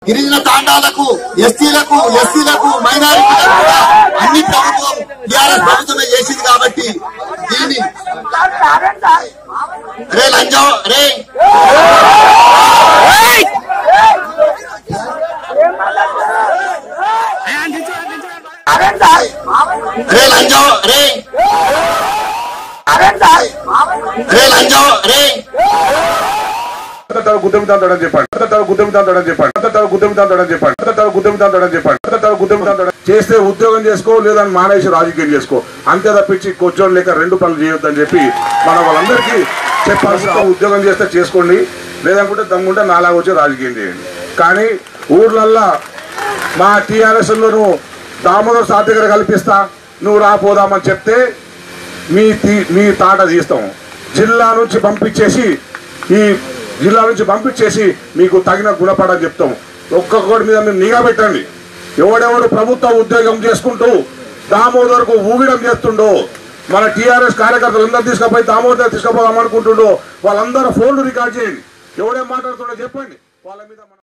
గిరిజన తాండాలకు ఎస్టీలకు ఎస్సీలకు మైనారిటీలకు కూడా అన్ని ప్రభుత్వం టీఆర్ఎస్ ప్రభుత్వమే చేసింది కాబట్టి దీన్ని రే లంచం రే రే లంచం రే రే లంచం రే తన గుద్దెమితాడని చెప్పండి తన గుద్దెమితాడని చెప్పండి తన గుద్దెమితాడని చెప్పండి తన గుద్దెమితాడని చెప్పండి తన గుద్దెమితాడని చేస్తే ఉద్యోగం చేసుకో లేదని మానేసి రాజకీయం చేసుకో అంతే తప్పించి కూర్చొని లేక రెండు పనులు చేయొద్దని చెప్పి మన వాళ్ళందరికీ చెప్పాల్సిన ఉద్యోగం చేస్తే చేసుకోండి లేదనుకుంటే దమ్ముంటే నాలాగా వచ్చి రాజకీయం చేయండి కానీ ఊర్లల్లా మా టీఆర్ఎస్ లో దామోదర్ సార్ దగ్గర కల్పిస్తా నువ్వు రాపోదామని చెప్తే మీ తీ- మీ తాట తీస్తాం జిల్లా నుంచి పంపించేసి ఈ జిల్లా నుంచి పంపించేసి మీకు తగిన గుణపడని చెప్తాం ఒక్కొక్కటి మీద మీరు నిఘా పెట్టండి ఎవడెవడు ప్రభుత్వ ఉద్యోగం చేసుకుంటూ దామోదర్కు ఊగిడం చేస్తుండో మన టీఆర్ఎస్ కార్యకర్తలు అందరూ తీసుకుపోయి దామోదర్ తీసుకుపోదాం అనుకుంటుండో వాళ్ళందరూ ఫోన్లు రికార్డ్ చేయండి ఎవడేం మాట్లాడుతుండో చెప్పండి వాళ్ళ మీద మన-